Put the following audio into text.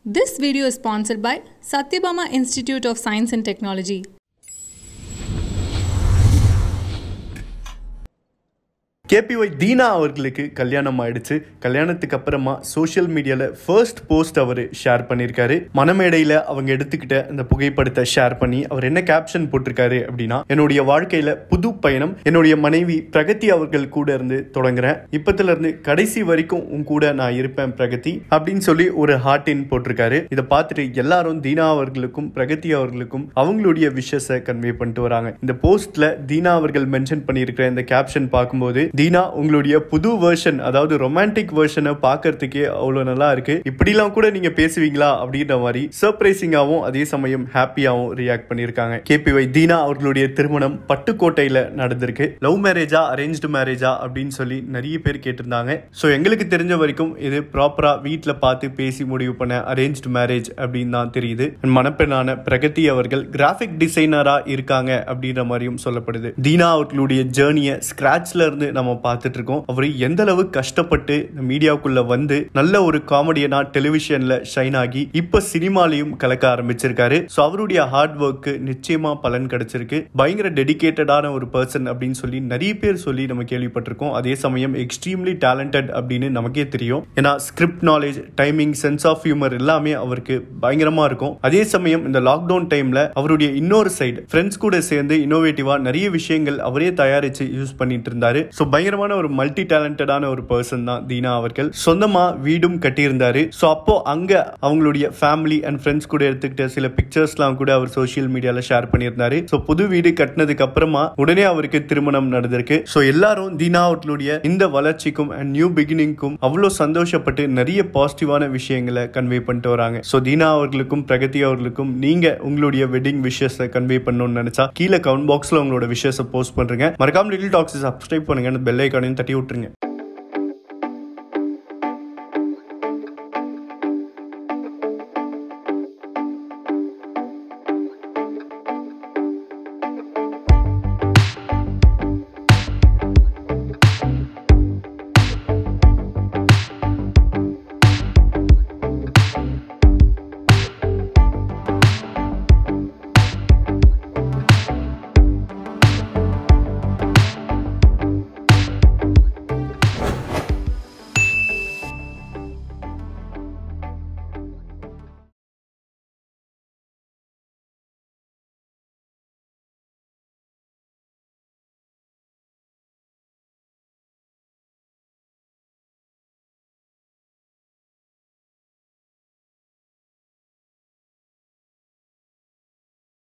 This video is sponsored by Satyabama Institute of Science and Technology. KPY Dheena அவர்களுக்கு கல்யாணம் ஆயிடுச்சு கல்யாணத்துக்கு அப்புறமா சோஷியல் மீடியால ஃபர்ஸ்ட் போஸ்ட் அவர் ஷேர் பண்ணியிருக்காரு மணமேடையில அவங்க எடுத்துக்கிட்ட அந்த புகைப்படத்தை ஷேர் பண்ணி அவர் என்ன கேப்ஷன் போட்டிருக்காரு அப்படின்னா என்னுடைய வாழ்க்கையில புது பயணம் என்னுடைய மனைவி பிரகதி அவர்கள் கூட இருந்து தொடங்குறேன் இப்பத்துல இருந்து கடைசி வரைக்கும் உன் கூட நான் இருப்பேன் பிரகதி அப்படின்னு சொல்லி ஒரு ஹார்டின் போட்டிருக்காரு இதை பார்த்துட்டு எல்லாரும் தீனா அவர்களுக்கும் பிரகதி அவர்களுக்கும் அவங்களுடைய விஷஸை கன்வே பண்ணிட்டு வராங்க இந்த போஸ்ட்ல தீனா அவர்கள் மென்ஷன் பண்ணியிருக்கிற இந்த கேப்ஷன் பார்க்கும்போது தீனா உங்களுடைய புது வெர்ஷன் அதாவது ரொமான்டிக் வெர்ஷனை பார்க்கறதுக்கே அவ்வளோ நல்லா இருக்கு இப்படிலாம் கூட நீங்க பேசுவீங்களா அப்படின்ற மாதிரி சர்ப்ரைசிங்காகவும் அதே சமயம் ஹாப்பியாகவும் ரியாக்ட் பண்ணியிருக்காங்க கேபிஒய் தீனா அவர்களுடைய திருமணம் பட்டுக்கோட்டையில நடந்திருக்கு லவ் மேரேஜா அரேஞ்ச்டு மேரேஜா அப்படின்னு சொல்லி நிறைய பேர் கேட்டிருந்தாங்க ஸோ எங்களுக்கு தெரிஞ்ச வரைக்கும் இது ப்ராப்பரா வீட்டில் பார்த்து பேசி முடிவு பண்ண அரேஞ்ச்டு மேரேஜ் அப்படின்னு தான் தெரியுது மணப்பெண்ணான பிரகதி அவர்கள் கிராஃபிக் டிசைனரா இருக்காங்க அப்படின்ற மாதிரியும் சொல்லப்படுது தீனா அவர்களுடைய ஜேர்னியை ஸ்கிராச்ல இருந்து நம்ம பார்த்துட்டு இருக்கோம் அவர் எந்த அளவு கஷ்டப்பட்டு இந்த மீடியாவுக்குள்ள வந்து நல்ல ஒரு காமெடியனா டெலிவிஷன்ல ஷைன் ஆகி இப்ப சினிமாலையும் கலக்க ஆரம்பிச்சிருக்காரு ஸோ அவருடைய ஹார்ட் ஒர்க்கு நிச்சயமா பலன் கிடைச்சிருக்கு பயங்கர டெடிகேட்டடான ஒரு பர்சன் அப்படின்னு சொல்லி நிறைய பேர் சொல்லி நம்ம கேள்விப்பட்டிருக்கோம் அதே சமயம் எக்ஸ்ட்ரீம்லி டேலண்டட் அப்படின்னு நமக்கே தெரியும் ஏன்னா script knowledge timing sense of humour எல்லாமே அவருக்கு பயங்கரமா இருக்கும் அதே சமயம் இந்த லாக்டவுன் டைம்ல அவருடைய இன்னொரு சைடு ஃப்ரெண்ட்ஸ் கூட சேர்ந்து இன்னோவேட்டிவா நிறைய விஷயங்கள் அவரே தயாரிச்சு யூஸ் பண்ணிட்டு இருந்தாரு ஸோ பயங்கரமான ஒரு மல்டி டேலண்டடான ஒரு பர்சன் தான் தீனா அவர்கள் சொந்தமா வீடும் கட்டியிருந்தாரு ஸோ அப்போ அங்க அவங்களுடைய ஃபேமிலி அண்ட் ஃப்ரெண்ட்ஸ் கூட எடுத்துக்கிட்ட சில பிக்சர்ஸ்லாம் கூட அவர் சோஷியல் மீடியால ஷேர் பண்ணியிருந்தாரு ஸோ புது வீடு கட்டினதுக்கு அப்புறமா உடனே அவருக்கு திருமணம் நடந்திருக்கு ஸோ எல்லாரும் தீனா அவர்களுடைய இந்த வளர்ச்சிக்கும் அண்ட் நியூ பிகினிங்க்கும் அவ்வளோ சந்தோஷப்பட்டு நிறைய பாசிட்டிவான விஷயங்களை கன்வே பண்ணிட்டு வராங்க ஸோ தீனா அவர்களுக்கும் பிரகதி அவர்களுக்கும் நீங்க உங்களுடைய வெட்டிங் விஷயத்தை கன்வே பண்ணணும்னு நினைச்சா கீழே கமெண்ட் பாக்ஸ்ல உங்களோட விஷயத்தை போஸ்ட் பண்றீங்க மறக்காம லிட்டில் டாக்ஸ் சப்ஸ்கிரைப் பண்ணுங்க பெல் ஐக்கானையும் தட்டி விட்டுருங்க